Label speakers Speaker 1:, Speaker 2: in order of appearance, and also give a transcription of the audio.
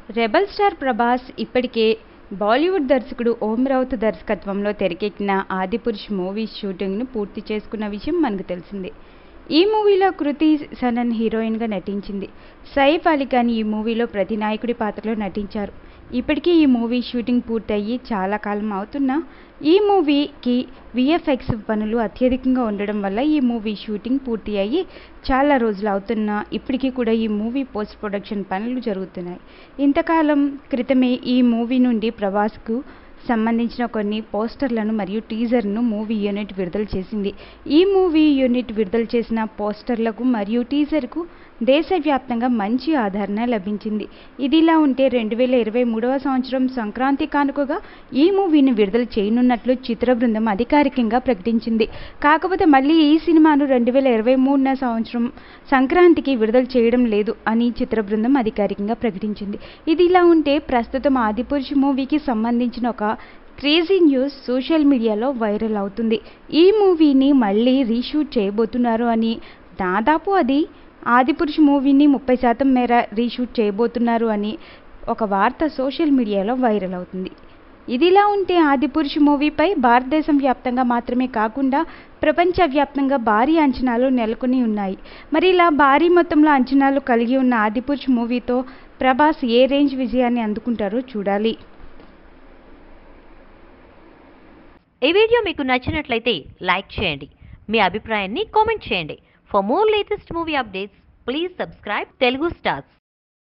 Speaker 1: rebel star Prabhas ఇప్పటికే బాలీవుడ్ దర్శకుడు ఓం రౌత్ దర్శకత్వంలో తెరకెక్కిన ఆదిపురుష్ మూవీ షూటింగ్ను పూర్తి చేసుకున్న విషయం మనకు తెలిసిందే ఈ మూవీలో కృతి సనన్ హీరోయిన్గా నటించింది సైఫ్ అలీ ఖాన్ ఈ మూవీలో ప్రతి నాయకుడి పాత్రలో నటించారు ఇప్పటికీ ఈ మూవీ షూటింగ్ పూర్తయ్యి చాలా కాలం అవుతున్నా ఈ మూవీకి విఎఫ్ఎక్స్ పనులు అత్యధికంగా ఉండడం వల్ల ఈ మూవీ షూటింగ్ పూర్తి అయ్యి చాలా రోజులు అవుతున్నా ఇప్పటికీ కూడా ఈ మూవీ పోస్ట్ ప్రొడక్షన్ పనులు జరుగుతున్నాయి ఇంతకాలం క్రితమే ఈ మూవీ నుండి ప్రభాస్కు సంబంధించిన కొన్ని పోస్టర్లను మరియు టీజర్ను మూవీ యూనిట్ విడుదల చేసింది ఈ మూవీ యూనిట్ విడుదల చేసిన పోస్టర్లకు మరియు టీజర్కు దేశవ్యాప్తంగా మంచి ఆదరణ లభించింది ఇదిలా ఉంటే రెండు వేల ఇరవై మూడవ సంవత్సరం సంక్రాంతి కానుకగా ఈ మూవీని విడుదల చేయనున్నట్లు చిత్ర బృందం అధికారికంగా ప్రకటించింది కాకపోతే మళ్ళీ ఈ సినిమాను రెండు వేల ఇరవై మూడున సంవత్సరం సంక్రాంతికి విడుదల చేయడం లేదు అని చిత్ర బృందం అధికారికంగా ప్రకటించింది ఇదిలా ఉంటే ప్రస్తుతం ఆదిపురుష్ మూవీకి సంబంధించిన ఒక క్రేజీ న్యూస్ సోషల్ మీడియాలో వైరల్ అవుతుంది ఈ మూవీని మళ్ళీ రీషూట్ చేయబోతున్నారు అని దాదాపు అది ఆదిపురుష్ మూవీని ముప్పై శాతం మేర రీషూట్ చేయబోతున్నారు అని ఒక వార్త సోషల్ మీడియాలో వైరల్ అవుతుంది ఇదిలా ఉంటే ఆదిపురుష్ మూవీపై భారతదేశం వ్యాప్తంగా మాత్రమే కాకుండా ప్రపంచవ్యాప్తంగా భారీ అంచనాలు నెలకొని ఉన్నాయి మరి ఇలా భారీ మొత్తంలో అంచనాలు కలిగి ఉన్న ఆదిపురుష్ మూవీతో ప్రభాస్ ఏ రేంజ్ విజయాన్ని అందుకుంటారో చూడాలి
Speaker 2: ఈ వీడియో మీకు నచ్చినట్లయితే లైక్ చేయండి మీ అభిప్రాయాన్ని కామెంట్ చేయండి for more latest movie updates please subscribe Telugu stars